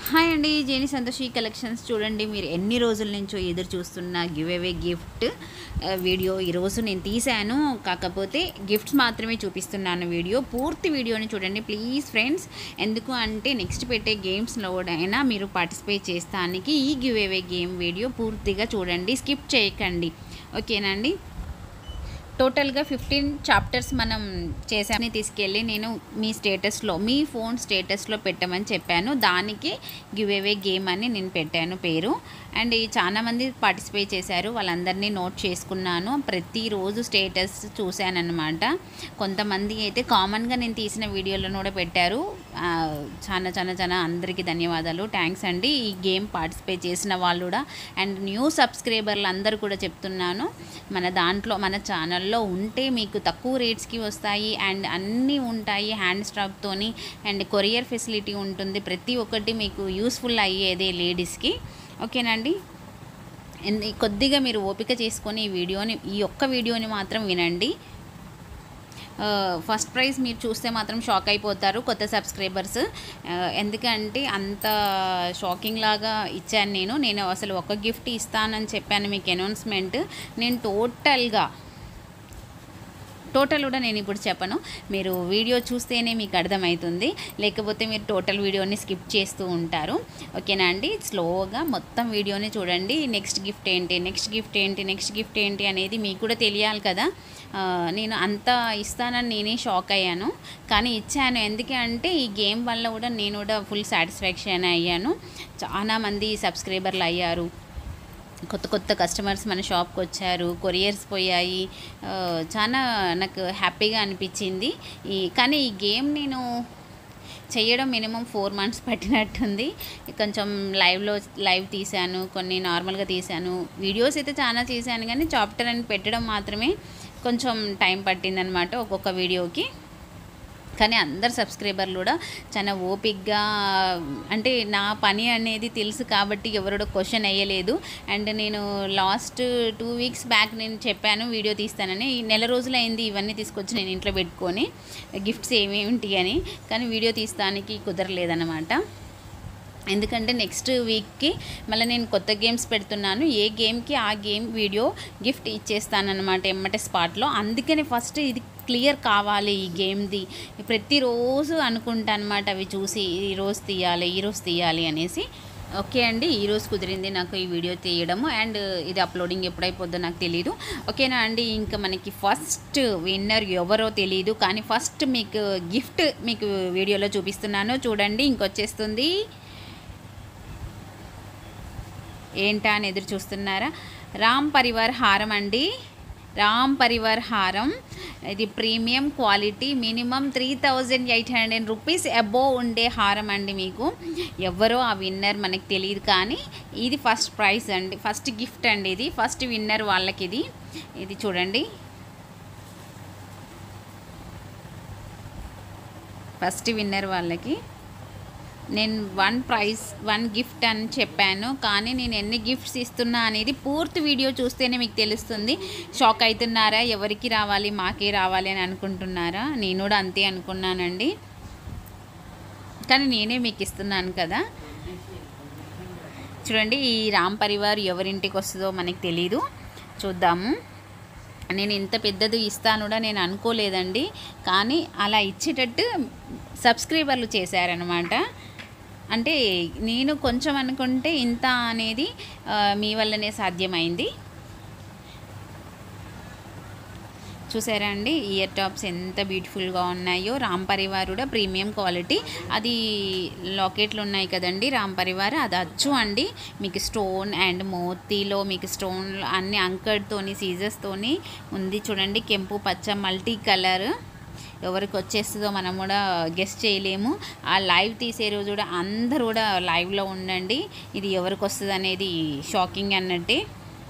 hi అండి జేని Santoshi collections చూడండి మీరు ఎన్ని రోజుల నుంచో ఎదురు చూస్తున్న గివ్ అవే గిఫ్ట్ ఆ, వీడియో ఈరోజు నేను తీశాను కాకపోతే గిఫ్ట్స్ మాత్రమే చూపిస్తున్నాను వీడియో పూర్తి వీడియోని చూడండి ప్లీజ్ ఫ్రెండ్స్ ఎందుకు అంటే నెక్స్ట్ పెట్టే గేమ్స్లో అయినా మీరు పార్టిసిపేట్ చేస్తానికి ఈ గివ్ అవే గేమ్ వీడియో పూర్తిగా చూడండి స్కిప్ చేయకండి ఓకేనండి టోటల్గా ఫిఫ్టీన్ చాప్టర్స్ మనం చేసామని తీసుకెళ్ళి నేను మీ స్టేటస్లో మీ ఫోన్ స్టేటస్లో పెట్టమని చెప్పాను దానికి గివ్ అవే గేమ్ అని నేను పెట్టాను పేరు అండ్ ఈ చాలా మంది పార్టిసిపేట్ చేశారు వాళ్ళందరినీ నోట్ చేసుకున్నాను ప్రతిరోజు స్టేటస్ చూశానన్నమాట కొంతమంది అయితే కామన్గా నేను తీసిన వీడియోలను కూడా పెట్టారు ఆ, చాలా చాలా చాలా అందరికీ ధన్యవాదాలు థ్యాంక్స్ అండి ఈ గేమ్ పార్టిసిపేట్ చేసిన వాళ్ళు కూడా అండ్ న్యూ సబ్స్క్రైబర్లు అందరూ కూడా చెప్తున్నాను మన దాంట్లో మన ఛానల్లో ఉంటే మీకు తక్కువ రేట్స్కి వస్తాయి అండ్ అన్నీ ఉంటాయి హ్యాండ్ స్టాక్తోని అండ్ కొరియర్ ఫెసిలిటీ ఉంటుంది ప్రతి ఒక్కటి మీకు యూస్ఫుల్ అయ్యేదే లేడీస్కి ఓకేనండి ఎన్ని- కొద్దిగా మీరు ఓపిక చేసుకొని ఈ వీడియోని ఈ ఒక్క వీడియోని మాత్రం వినండి ఆ, ఫస్ట్ ప్రైజ్ మీరు చూస్తే మాత్రం షాక్ అయిపోతారు కొత్త సబ్స్క్రైబర్స్ ఆ, ఎందుకంటే అంత షాకింగ్ లాగా ఇచ్చాను నేను నేను అసలు ఒక గిఫ్ట్ ఇస్తానని చెప్పాను మీకు అనౌన్స్మెంట్ నేను టోటల్గా టోటల్ కూడా నేను ఇప్పుడు చెప్పను మీరు వీడియో చూస్తేనే మీకు అర్థమవుతుంది లేకపోతే మీరు టోటల్ వీడియోని స్కిప్ చేస్తూ ఉంటారు ఓకేనా అండి స్లోగా మొత్తం వీడియోని చూడండి నెక్స్ట్ గిఫ్ట్ ఏంటి నెక్స్ట్ గిఫ్ట్ ఏంటి నెక్స్ట్ గిఫ్ట్ ఏంటి అనేది మీకు కూడా తెలియాలి కదా ఆ, నేను అంత ఇస్తానని నేనే షాక్ అయ్యాను కానీ ఇచ్చాను ఎందుకంటే ఈ గేమ్ వల్ల కూడా నేను కూడా ఫుల్ సాటిస్ఫాక్షన్ అయ్యాను చాలామంది సబ్స్క్రైబర్లు అయ్యారు కొత్త కొత్త కస్టమర్స్ మన షాప్కి వచ్చారు కొరియర్స్ పోయాయి ఆ, చాలా నాకు హ్యాపీగా అనిపించింది ఈ కానీ ఈ గేమ్ నేను చేయడం మినిమం ఫోర్ మంత్స్ పట్టినట్టుంది కొంచెం లైవ్లో లైవ్ తీశాను కొన్ని నార్మల్గా తీశాను వీడియోస్ అయితే చాలా చేశాను కానీ చాప్టర్ అని పెట్టడం మాత్రమే కొంచెం టైం పట్టిందనమాట ఒక్కొక్క వీడియోకి కానీ అందరు సబ్స్క్రైబర్లు కూడా చాలా ఓపిక్గా అంటే నా పని అనేది తెలుసు కాబట్టి ఎవరు క్వశ్చన్ వేయలేదు అండ్ నేను లాస్ట్ టూ వీక్స్ బ్యాక్ నేను చెప్పాను వీడియో తీస్తానని ఈ నెల రోజులైంది ఇవన్నీ తీసుకొచ్చి నేను ఇంట్లో పెట్టుకొని గిఫ్ట్స్ ఏమేమిటి అని కానీ వీడియో తీస్తానికి కుదరలేదన్నమాట ఎందుకంటే నెక్స్ట్ వీక్కి మళ్ళీ నేను కొత్త గేమ్స్ పెడుతున్నాను ఏ గేమ్కి ఆ గేమ్ వీడియో గిఫ్ట్ ఇచ్చేస్తానన్నమాట ఎమ్మటే స్పాట్లో అందుకని ఫస్ట్ ఇది క్లియర్ కావాలి ఈ గేమ్ది ప్రతిరోజు అనుకుంటా అనమాట అవి చూసి ఈ రోజు తీయాలి ఈ రోజు తీయాలి అనేసి ఓకే అండి ఈరోజు కుదిరింది నాకు ఈ వీడియో తీయడము అండ్ ఇది అప్లోడింగ్ ఎప్పుడైపోద్దో నాకు తెలియదు ఓకేనా అండి ఇంకా మనకి ఫస్ట్ విన్నర్ ఎవరో తెలియదు కానీ ఫస్ట్ మీకు గిఫ్ట్ మీకు వీడియోలో చూపిస్తున్నాను చూడండి ఇంకొచ్చేస్తుంది ఏంటా అని ఎదురు చూస్తున్నారా రామ్ పరివార్ హారం అండి రామ్ పరివార్ హారం ఇది premium quality minimum three thousand eight hundred rupees above ఉండే హారం అండి మీకు ఎవరో ఆ విన్నర్ మనకి తెలియదు కానీ ఇది ఫస్ట్ ప్రైజ్ అండి ఫస్ట్ గిఫ్ట్ అండి ఇది ఫస్ట్ విన్నర్ వాళ్ళకి ఇది ఇది చూడండి ఫస్ట్ విన్నర్ వాళ్ళకి నేను వన్ ప్రైజ్ వన్ గిఫ్ట్ అని చెప్పాను కానీ నేను ఎన్ని గిఫ్ట్స్ ఇస్తున్నా అనేది పూర్తి వీడియో చూస్తేనే మీకు తెలుస్తుంది షాక్ అవుతున్నారా ఎవరికి రావాలి మాకే రావాలి అని అనుకుంటున్నారా నేను కూడా అంతే అనుకున్నానండి కానీ నేనే మీకు ఇస్తున్నాను కదా చూడండి ఈ రామ్ పరివార్ ఎవరింటికి వస్తుందో మనకి తెలీదు చూద్దాము నేను ఇంత పెద్దది ఇస్తాను కూడా నేను అనుకోలేదండి కానీ అలా ఇచ్చేటట్టు సబ్స్క్రైబర్లు చేశారనమాట అంటే నేను కొంచెం అనుకుంటే ఇంత అనేది ఆ, మీ వల్లనే సాధ్యమైంది చూసారా అండి ఇయర్ టాప్స్ ఎంత బ్యూటిఫుల్గా ఉన్నాయో రామ్ పరివార్ కూడా ప్రీమియం క్వాలిటీ అది లాకెట్లు ఉన్నాయి కదండి రామ్ పరివార్ అది అచ్చు అండి మీకు స్టోన్ అండ్ మోతీలో మీకు స్టోన్ అన్ని అంకడ్తోని సీజర్స్తోని ఉంది చూడండి కెంపు పచ్చ మల్టీ కలర్ ఎవరికి వచ్చేస్తుందో మనం కూడా గెస్ట్ చేయలేము ఆ లైవ్ తీసే రోజు కూడా అందరూ కూడా లైవ్లో ఉండండి ఇది ఎవరికి వస్తుంది అనేది షాకింగ్ అన్నట్టే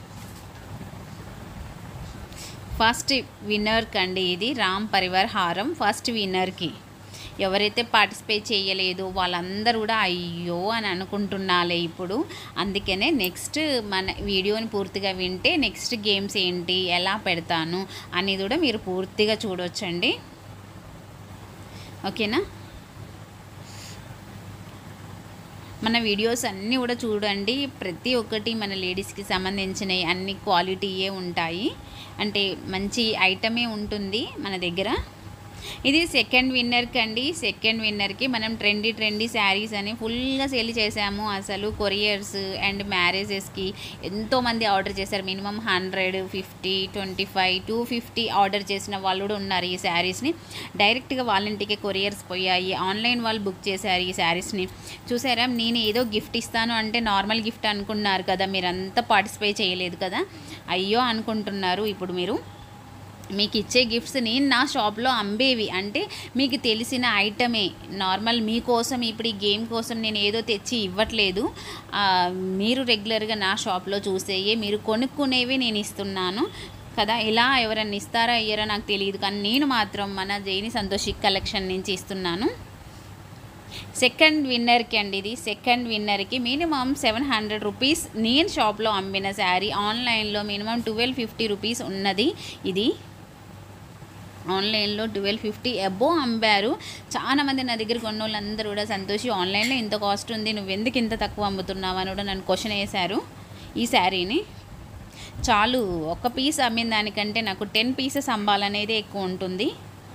ఫస్ట్ విన్నర్కి అండి ఇది రామ్ పరివార్ హారం ఫస్ట్ విన్నర్కి ఎవరైతే పార్టిసిపేట్ చేయలేదు వాళ్ళందరూ కూడా అయ్యో అని అనుకుంటున్నాలే ఇప్పుడు అందుకనే నెక్స్ట్ మన వీడియోని పూర్తిగా వింటే నెక్స్ట్ గేమ్స్ ఏంటి ఎలా పెడతాను అనేది కూడా మీరు పూర్తిగా చూడొచ్చండి ఓకేనా మన వీడియోస్ అన్నీ కూడా చూడండి ప్రతి ఒక్కటి మన లేడీస్కి సంబంధించినవి అన్ని క్వాలిటీయే ఉంటాయి అంటే మంచి ఐటమే ఉంటుంది మన దగ్గర ఇది సెకండ్ విన్నర్కి అండి సెకండ్ విన్నర్కి మనం ట్రెండీ ట్రెండీ శారీస్ అని ఫుల్గా సేల్ చేసాము అసలు కొరియర్స్ అండ్ మ్యారేజెస్కి ఎంతోమంది ఆర్డర్ చేశారు minimum hundred fifty twenty five two fifty order చేసిన వాళ్ళు కూడా ఉన్నారు ఈ శారీస్ని డైరెక్ట్గా వాళ్ళ ఇంటికి కొరియర్స్ పోయాయి ఆన్లైన్ వాళ్ళు బుక్ చేశారు ఈ శారీస్ని చూసారా నేను ఏదో గిఫ్ట్ ఇస్తాను అంటే నార్మల్ గిఫ్ట్ అనుకున్నారు కదా మీరంతా పార్టిసిపేట్ చేయలేదు కదా అయ్యో అనుకుంటున్నారు ఇప్పుడు మీరు మీకు ఇచ్చే గిఫ్ట్స్ నేను నా షాప్లో అమ్మేవి అంటే మీకు తెలిసిన ఐటమే నార్మల్ మీకోసం ఇప్పుడు ఈ గేమ్ కోసం నేను ఏదో తెచ్చి ఇవ్వట్లేదు ఆ, మీరు రెగ్యులర్గా నా షాప్లో చూసేవి మీరు కొనుక్కునేవి నేను ఇస్తున్నాను కదా ఇలా ఎవరన్నా ఇస్తారా ఇయ్యరా నాకు తెలియదు కానీ నేను మాత్రం మన జైని సంతోషి కలెక్షన్ నుంచి ఇస్తున్నాను సెకండ్ విన్నర్కి అండి ఇది సెకండ్ విన్నర్కి మినిమం సెవెన్ హండ్రెడ్ రూపీస్ నేను షాప్లో అమ్మిన శారీ ఆన్లైన్లో మినిమం ట్వెల్వ్ ఫిఫ్టీ రూపీస్ ఉన్నది ఇది ఆన్లైన్లో ట్వెల్వ్ ఫిఫ్టీ అబో అమ్మారు చాలా మంది నా దగ్గర కొన్న వాళ్ళందరూ కూడా సంతోషి ఆన్లైన్లో ఇంత కాస్ట్ ఉంది నువ్వు ఎందుకు ఇంత తక్కువ అమ్ముతున్నావు అని కూడా నన్ను క్వశ్చన్ వేశారు ఈ శారీని చాలు ఒక పీస్ అమ్మిన దానికంటే నాకు టెన్ పీసెస్ అమ్మాలనేది ఎక్కువ ఉంటుంది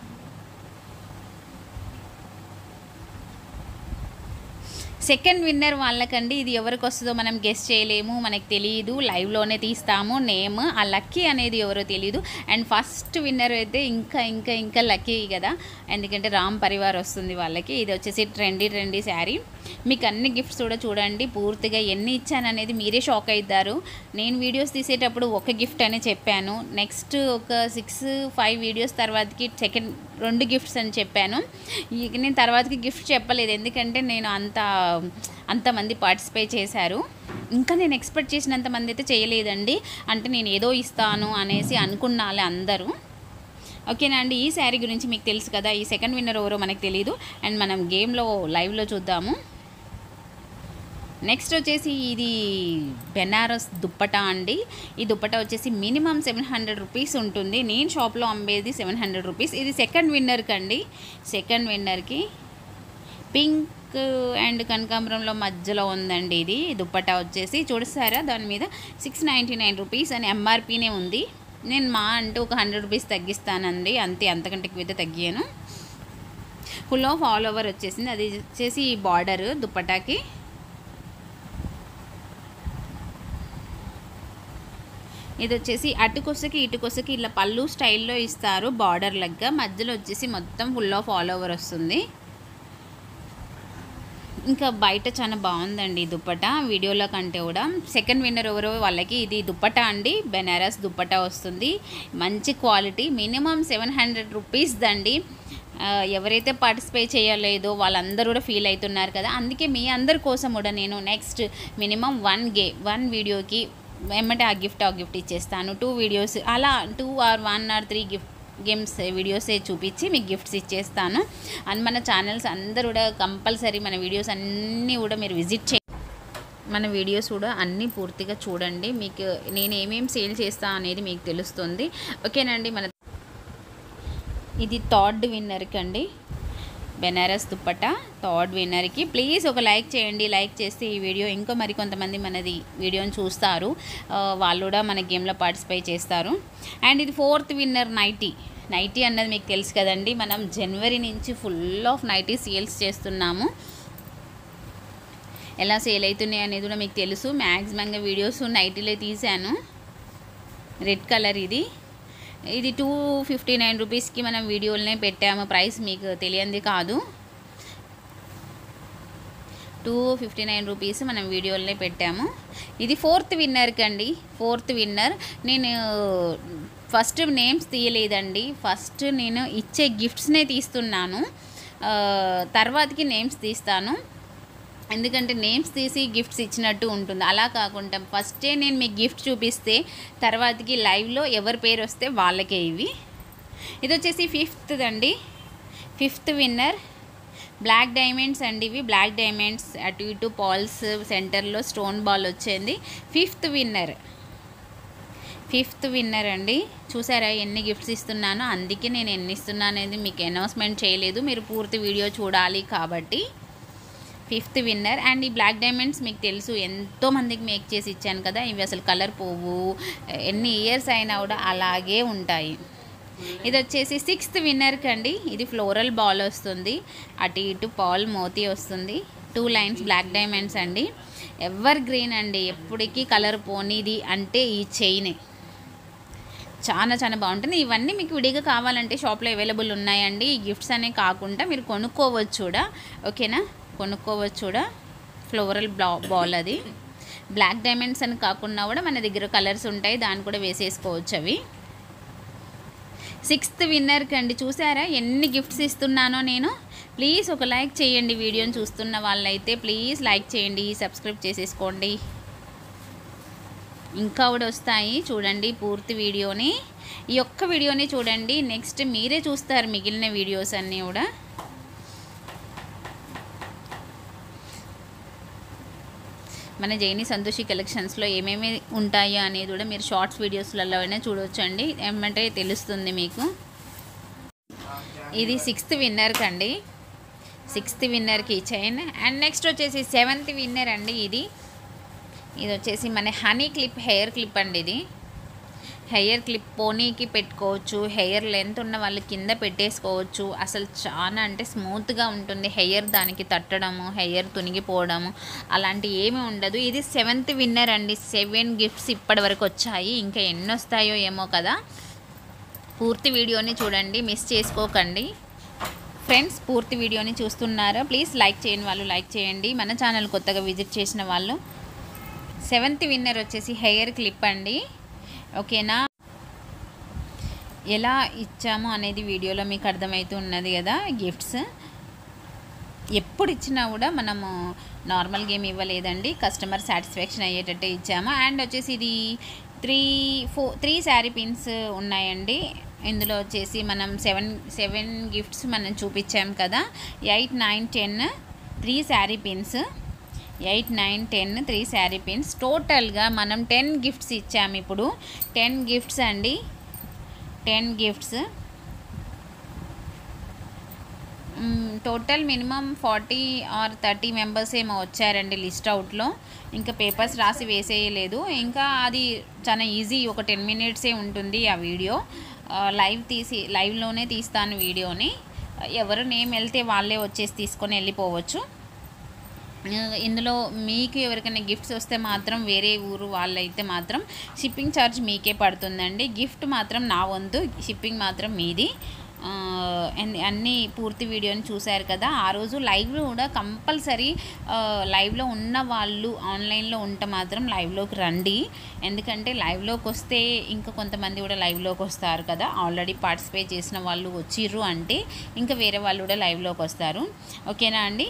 సెకండ్ విన్నర్ వాళ్ళకండి ఇది ఎవరికి వస్తుందో మనం గెస్ట్ చేయలేము మనకు తెలియదు లైవ్లోనే తీస్తాము నేమ్ ఆ లక్కీ అనేది ఎవరో తెలియదు అండ్ ఫస్ట్ విన్నర్ అయితే ఇంకా ఇంకా ఇంకా లక్కీ కదా ఎందుకంటే రామ్ పరివార్ వస్తుంది వాళ్ళకి ఇది వచ్చేసి ట్రెండీ ట్రెండీ శారీ మీకు అన్ని గిఫ్ట్స్ కూడా చూడండి పూర్తిగా ఎన్ని ఇచ్చాను అనేది మీరే షాక్ అవుతారు నేను వీడియోస్ తీసేటప్పుడు ఒక గిఫ్ట్ అని చెప్పాను నెక్స్ట్ ఒక సిక్స్ ఫైవ్ వీడియోస్ తర్వాతకి సెకండ్ రెండు గిఫ్ట్స్ అని చెప్పాను ఇక నేను తర్వాతకి గిఫ్ట్ చెప్పలేదు ఎందుకంటే నేను అంత అంతమంది పార్టిసిపేట్ చేశారు ఇంకా నేను ఎక్స్పెక్ట్ చేసినంత మంది అయితే చేయలేదండి అంటే నేను ఏదో ఇస్తాను అనేసి అనుకున్నాలే అందరూ ఓకేనా అండి ఈ శారీ గురించి మీకు తెలుసు కదా ఈ సెకండ్ విన్నర్ ఎవరో మనకు తెలియదు అండ్ మనం గేమ్లో లైవ్లో చూద్దాము నెక్స్ట్ వచ్చేసి ఇది బెనారస్ దుప్పటా అండి ఈ దుప్పటా వచ్చేసి మినిమం సెవెన్ హండ్రెడ్ రూపీస్ ఉంటుంది నేను షాప్లో అమ్మేది సెవెన్ హండ్రెడ్ రూపీస్ ఇది సెకండ్ విన్నర్కి అండి సెకండ్ విన్నర్కి పింక్ అండ్ కనకాంబరంలో మధ్యలో ఉందండి ఇది దుప్పటా వచ్చేసి చూస్తారా దాని మీద సిక్స్ నైంటీ నైన్ రూపీస్ అని ఎంఆర్పీనే ఉంది నేను మా అంటే ఒక హండ్రెడ్ రూపీస్ తగ్గిస్తానండి అంతే అంతకంటే ఎక్కువ అయితే తగ్గాను ఫుల్ ఆఫ్ ఆల్ ఓవర్ వచ్చేసింది అది వచ్చేసి బార్డర్ దుప్పటాకి ఇది వచ్చేసి అటుకొసకి ఇటుకొసకి ఇలా పళ్ళు స్టైల్లో ఇస్తారు బార్డర్ లెక్క మధ్యలో వచ్చేసి మొత్తం ఫుల్ ఆఫ్ ఆల్ ఓవర్ వస్తుంది ఇంకా బయట చాలా బాగుందండి ఈ దుప్పట వీడియోలో కంటే కూడా సెకండ్ విన్నర్ ఎవరో వాళ్ళకి ఇది దుప్పట అండి బెనారస్ దుప్పట వస్తుంది మంచి quality minimum seven hundred rupees దండి ఆ, ఎవరైతే పార్టిసిపేట్ చేయలేదో వాళ్ళందరూ కూడా ఫీల్ అవుతున్నారు కదా అందుకే మీ అందరి కోసం కూడా నేను నెక్స్ట్ మినిమం వన్ గే వన్ వీడియోకి ఏమంటే ఆ గిఫ్ట్ ఆ గిఫ్ట్ ఇచ్చేస్తాను టూ వీడియోస్ అలా two or one or three gift games వీడియోసే చూపించి మీకు గిఫ్ట్స్ ఇచ్చేస్తాను అండ్ మన ఛానల్స్ అందరూ కూడా కంపల్సరీ మన వీడియోస్ అన్నీ కూడా మీరు విజిట్ చే మన వీడియోస్ కూడా అన్నీ పూర్తిగా చూడండి మీకు నేను ఏమేమి సేల్ చేస్తా అనేది మీకు తెలుస్తుంది ఓకేనండి మన ఇది థర్డ్ విన్నర్కి అండి బెనారస్ దుప్పట థర్డ్ విన్నర్కి ప్లీజ్ ఒక లైక్ చేయండి లైక్ చేస్తే ఈ వీడియో ఇంకా మరి కొంతమంది మనది వీడియోని చూస్తారు ఆ, వాళ్ళు కూడా మన గేమ్లో పార్టిసిపేట్ చేస్తారు అండ్ ఇది ఫోర్త్ విన్నర్ నైటీ నైటీ అన్నది మీకు తెలుసు కదండి మనం జనవరి నుంచి ఫుల్ ఆఫ్ నైటీ సేల్స్ చేస్తున్నాము ఎలా సేల్ అవుతున్నాయి అనేది కూడా మీకు తెలుసు మ్యాక్సిమంగా వీడియోస్ నైటీలే తీశాను రెడ్ కలర్ ఇది ఇది టూ ఫిఫ్టీ నైన్ రూపీస్కి మనం వీడియోలనే పెట్టాము ప్రైస్ మీకు తెలియంది కాదు టూ ఫిఫ్టీ నైన్ రూపీస్ మనం వీడియోలనే పెట్టాము ఇది ఫోర్త్ విన్నర్కి అండి ఫోర్త్ విన్నర్ నేను ఫస్ట్ నేమ్స్ తీయలేదండి ఫస్ట్ నేను ఇచ్చే గిఫ్ట్స్నే తీస్తున్నాను ఆ, తర్వాతకి నేమ్స్ తీస్తాను ఎందుకంటే నేమ్స్ తీసి గిఫ్ట్స్ ఇచ్చినట్టు ఉంటుంది అలా కాకుండా ఫస్టే నేను మీకు గిఫ్ట్ చూపిస్తే తర్వాతకి లైవ్లో ఎవరి పేరు వస్తే వాళ్ళకే ఇవి ఇది వచ్చేసి ఫిఫ్త్ అండి ఫిఫ్త్ విన్నర్ బ్లాక్ డైమండ్స్ అండి ఇవి బ్లాక్ డైమండ్స్ అటు ఇటు పాల్స్ సెంటర్లో స్టోన్ బాల్ వచ్చింది ఫిఫ్త్ విన్నర్ ఫిఫ్త్ విన్నర్ అండి చూసారా ఎన్ని గిఫ్ట్స్ ఇస్తున్నానో అందుకే నేను ఎన్ని ఇస్తున్నాను అనేది మీకు అనౌన్స్మెంట్ చేయలేదు మీరు పూర్తి వీడియో చూడాలి కాబట్టి ఫిఫ్త్ విన్నర్ అండ్ ఈ బ్లాక్ డైమండ్స్ మీకు తెలుసు ఎంతో మందికి మేక్ చేసి ఇచ్చాను కదా ఇవి అసలు కలర్ పోవు ఎన్ని ఇయర్స్ అయినా కూడా అలాగే ఉంటాయి ఇది వచ్చేసి సిక్స్త్ విన్నర్కి అండి ఇది ఫ్లోరల్ బాల్ వస్తుంది అటు ఇటు పాల్ మోతీ వస్తుంది టూ లైన్స్ బ్లాక్ డైమండ్స్ అండి ఎవర్ గ్రీన్ అండి ఎప్పటికీ కలర్ పోనీది అంటే ఈ చైనే చాలా చాలా బాగుంటుంది ఇవన్నీ మీకు విడిగా కావాలంటే షాప్లో అవైలబుల్ ఉన్నాయండి ఈ గిఫ్ట్స్ అనే కాకుండా మీరు కొనుక్కోవచ్చు కూడా ఓకేనా కొనుక్కోవచ్చు కూడా ఫ్లోరల్ బ్లా బాల్ అది బ్లాక్ డైమండ్స్ అని కాకుండా కూడా మన దగ్గర కలర్స్ ఉంటాయి దాన్ని కూడా వేసేసుకోవచ్చు అవి సిక్స్త్ విన్నర్కి అండి చూసారా ఎన్ని గిఫ్ట్స్ ఇస్తున్నానో నేను ప్లీజ్ ఒక లైక్ చేయండి వీడియోని చూస్తున్న వాళ్ళైతే ప్లీజ్ లైక్ చేయండి సబ్స్క్రైబ్ చేసేసుకోండి ఇంకా కూడా వస్తాయి చూడండి పూర్తి వీడియోని ఈ ఒక్క వీడియోని చూడండి నెక్స్ట్ మీరే చూస్తారు మిగిలిన వీడియోస్ అన్నీ కూడా మన జైని సంతోషి కలెక్షన్స్లో ఏమేమి ఉంటాయో అనేది కూడా మీరు షార్ట్స్ వీడియోస్లలో అయినా చూడవచ్చండి ఏమంటే తెలుస్తుంది మీకు ఇది సిక్స్త్ విన్నర్కి అండి సిక్స్త్ విన్నర్కి చైన్ అండ్ నెక్స్ట్ వచ్చేసి సెవెంత్ విన్నర్ అండి ఇది ఇది వచ్చేసి మన హనీ క్లిప్ హెయిర్ క్లిప్ అండి ఇది హెయిర్ క్లిప్ పోనీకి పెట్టుకోవచ్చు హెయిర్ లెంత్ ఉన్న వాళ్ళు కింద పెట్టేసుకోవచ్చు అసలు చాలా అంటే స్మూత్గా ఉంటుంది హెయిర్ దానికి తట్టడము హెయిర్ తునిగిపోవడము అలాంటి ఏమీ ఉండదు ఇది సెవెంత్ విన్నర్ అండి సెవెన్ గిఫ్ట్స్ ఇప్పటి వరకు వచ్చాయి ఇంకా ఎన్ని వస్తాయో ఏమో కదా పూర్తి వీడియోని చూడండి మిస్ చేసుకోకండి ఫ్రెండ్స్ పూర్తి వీడియోని చూస్తున్నారా ప్లీజ్ లైక్ చేయని వాళ్ళు లైక్ చేయండి మన ఛానల్ కొత్తగా విజిట్ చేసిన వాళ్ళు సెవెంత్ విన్నర్ వచ్చేసి హెయిర్ క్లిప్ అండి ఓకేనా ఎలా ఇచ్చాము అనేది వీడియోలో మీకు అర్థమవుతూ ఉన్నది కదా గిఫ్ట్స్ ఎప్పుడు ఇచ్చినా కూడా మనము నార్మల్ గేమ్ ఇవ్వలేదండి కస్టమర్ సాటిస్ఫాక్షన్ అయ్యేటట్టే ఇచ్చాము అండ్ వచ్చేసి ఇది త్రీ ఫో త్రీ శారీ పిన్స్ ఉన్నాయండి ఇందులో వచ్చేసి మనం సెవెన్ సెవెన్ గిఫ్ట్స్ మనం చూపించాం కదా eight nine ten three sari pins eight nine ten three sari pins టోటల్గా మనం టెన్ గిఫ్ట్స్ ఇచ్చాము ఇప్పుడు టెన్ గిఫ్ట్స్ అండి ten gifts total minimum forty or thirty members ఏమో వచ్చారండి లిస్ట్ అవుట్లో ఇంకా పేపర్స్ రాసి వేసేయలేదు ఇంకా అది చాలా ఈజీ ఒక టెన్ మినిట్సే ఉంటుంది ఆ వీడియో లైవ్ తీసి లైవ్లోనే తీస్తాను వీడియోని ఎవరు నేమ్ వెళ్తే వాళ్ళే వచ్చేసి తీసుకొని వెళ్ళిపోవచ్చు ఇందులో మీకు ఎవరికైనా గిఫ్ట్స్ వస్తే మాత్రం వేరే ఊరు వాళ్ళైతే మాత్రం షిప్పింగ్ ఛార్జ్ మీకే పడుతుందండి గిఫ్ట్ మాత్రం నా వంతు షిప్పింగ్ మాత్రం మీది అన్నీ పూర్తి వీడియోని చూశారు కదా ఆ రోజు లైవ్లో కూడా కంపల్సరీ లైవ్లో ఉన్న వాళ్ళు ఆన్లైన్లో ఉంటే మాత్రం లైవ్లోకి రండి ఎందుకంటే లైవ్లోకి వస్తే ఇంకా కొంతమంది కూడా లైవ్లోకి వస్తారు కదా ఆల్రెడీ పార్టిసిపేట్ చేసిన వాళ్ళు వచ్చిర్రు అంటే ఇంకా వేరే వాళ్ళు కూడా లైవ్లోకి వస్తారు ఓకేనా అండి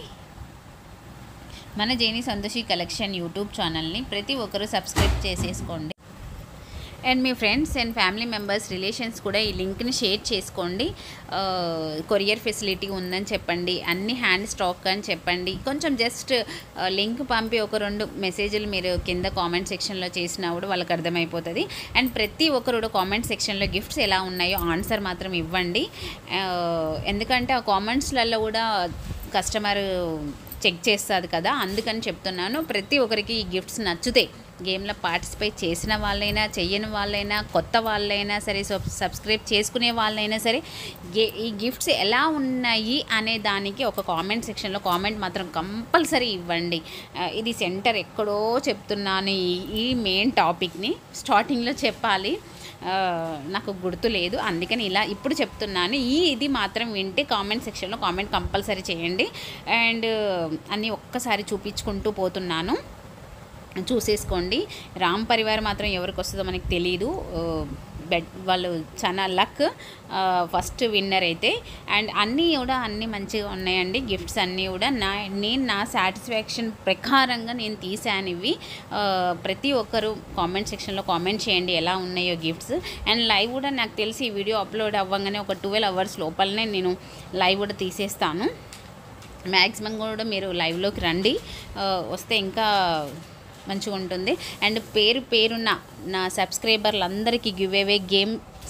మన జైని సంతోషి కలెక్షన్ యూట్యూబ్ ఛానల్ని ప్రతి ఒక్కరూ సబ్స్క్రైబ్ చేసేసుకోండి అండ్ మీ friends and family members relations కూడా ఈ లింక్ని షేర్ చేసుకోండి కొరియర్ ఫెసిలిటీ ఉందని చెప్పండి అన్ని హ్యాండ్ స్టాక్ అని చెప్పండి కొంచెం జస్ట్ లింక్ పంపి ఒక రెండు మెసేజ్లు మీరు కింద కామెంట్ సెక్షన్లో చేసినా కూడా వాళ్ళకి అర్థమైపోతుంది అండ్ ప్రతి ఒక్కరు కూడా కామెంట్ సెక్షన్లో గిఫ్ట్స్ ఎలా ఉన్నాయో ఆన్సర్ మాత్రం ఇవ్వండి ఎందుకంటే ఆ కామెంట్స్లలో కూడా కస్టమర్ చెక్ చేస్తుంది కదా అందుకని చెప్తున్నాను ప్రతి ఒక్కరికి ఈ గిఫ్ట్స్ నచ్చుతాయి గేమ్లో పార్టిసిపేట్ చేసిన వాళ్ళైనా చెయ్యని వాళ్ళైనా కొత్త వాళ్ళైనా సరే సబ్స్క్రైబ్ చేసుకునే వాళ్ళైనా సరే గే ఈ గిఫ్ట్స్ ఎలా ఉన్నాయి అనే దానికి ఒక కామెంట్ సెక్షన్లో కామెంట్ మాత్రం కంపల్సరీ ఇవ్వండి ఇది సెంటర్ ఎక్కడో చెప్తున్నాను ఈ మెయిన్ టాపిక్ని స్టార్టింగ్లో చెప్పాలి నాకు గుర్తు లేదు అందుకని ఇలా ఇప్పుడు చెప్తున్నాను ఈ ఇది మాత్రం వింటే కామెంట్ సెక్షన్లో కామెంట్ కంపల్సరీ చేయండి అండ్ అన్నీ ఒక్కసారి చూపించుకుంటూ పోతున్నాను చూసేసుకోండి రామ్ పరివార్ మాత్రం ఎవరికి వస్తుందో మనకి తెలియదు బెడ్ వాళ్ళు చాలా లక్ ఫస్ట్ విన్నర్ అయితే అండ్ అన్నీ కూడా అన్నీ మంచిగా ఉన్నాయండి గిఫ్ట్స్ అన్నీ కూడా నా నేను నా సాటిస్ఫాక్షన్ ప్రకారంగా నేను తీసాను ఇవి ప్రతి ఒక్కరు కామెంట్ సెక్షన్లో కామెంట్ చేయండి ఎలా ఉన్నాయో గిఫ్ట్స్ అండ్ లైవ్ కూడా నాకు తెలిసి ఈ వీడియో అప్లోడ్ అవ్వగానే ఒక ట్వెల్వ్ అవర్స్ లోపలనే నేను లైవ్ కూడా తీసేస్తాను మ్యాక్సిమం కూడా మీరు లైవ్లోకి రండి వస్తే ఇంకా మంచిగా ఉంటుంది అండ్ పేరు పేరున్న నా సబ్స్క్రైబర్లందరికీ give away game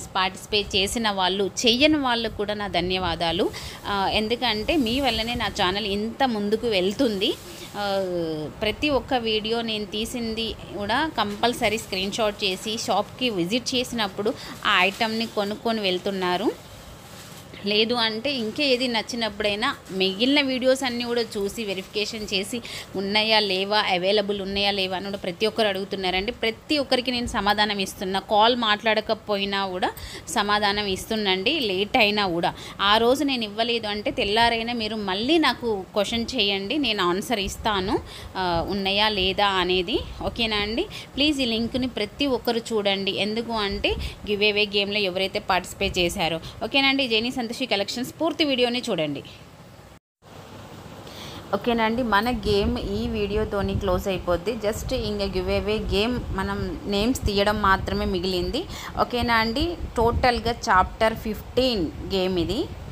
games participate చేసిన వాళ్ళు చెయ్యని వాళ్ళకు కూడా నా ధన్యవాదాలు ఆ, ఎందుకంటే మీ వల్లనే నా ఛానల్ ఇంత ముందుకు వెళ్తుంది ఆ, ప్రతి ఒక్క వీడియో నేను తీసింది కూడా కంపల్సరీ స్క్రీన్ షాట్ చేసి షాప్కి విజిట్ చేసినప్పుడు ఆ ఐటమ్ని కొనుక్కొని వెళ్తున్నారు లేదు అంటే ఇంకే ఏది నచ్చినప్పుడైనా మిగిలిన వీడియోస్ అన్నీ కూడా చూసి వెరిఫికేషన్ చేసి ఉన్నాయా లేవా అవైలబుల్ ఉన్నాయా లేవా అని కూడా ప్రతి ఒక్కరు అడుగుతున్నారండి ప్రతి ఒక్కరికి నేను సమాధానం ఇస్తున్నా కాల్ మాట్లాడకపోయినా కూడా సమాధానం ఇస్తున్నాండి లేట్ అయినా కూడా ఆ రోజు నేను ఇవ్వలేదు అంటే తెల్లారైనా మీరు మళ్ళీ నాకు క్వశ్చన్ చేయండి నేను ఆన్సర్ ఇస్తాను ఆ, ఉన్నాయా లేదా అనేది ఓకేనా అండి ప్లీజ్ ఈ లింక్ని ప్రతి ఒక్కరు చూడండి ఎందుకు అంటే గివ్ అవే గేమ్లో ఎవరైతే పార్టిసిపేట్ చేశారో ఓకేనండి జైనీ సంతోషి కలెక్షన్స్ పూర్తి వీడియోని చూడండి ఓకేనండి మన గేమ్ ఈ వీడియోతోని క్లోజ్ అయిపోద్ది జస్ట్ ఇంకా గివ్ అవే గేమ్ మనం నేమ్స్ తీయడం మాత్రమే మిగిలింది ఓకేనా అండి టోటల్గా చాప్టర్ ఫిఫ్టీన్ గేమ్ ఇది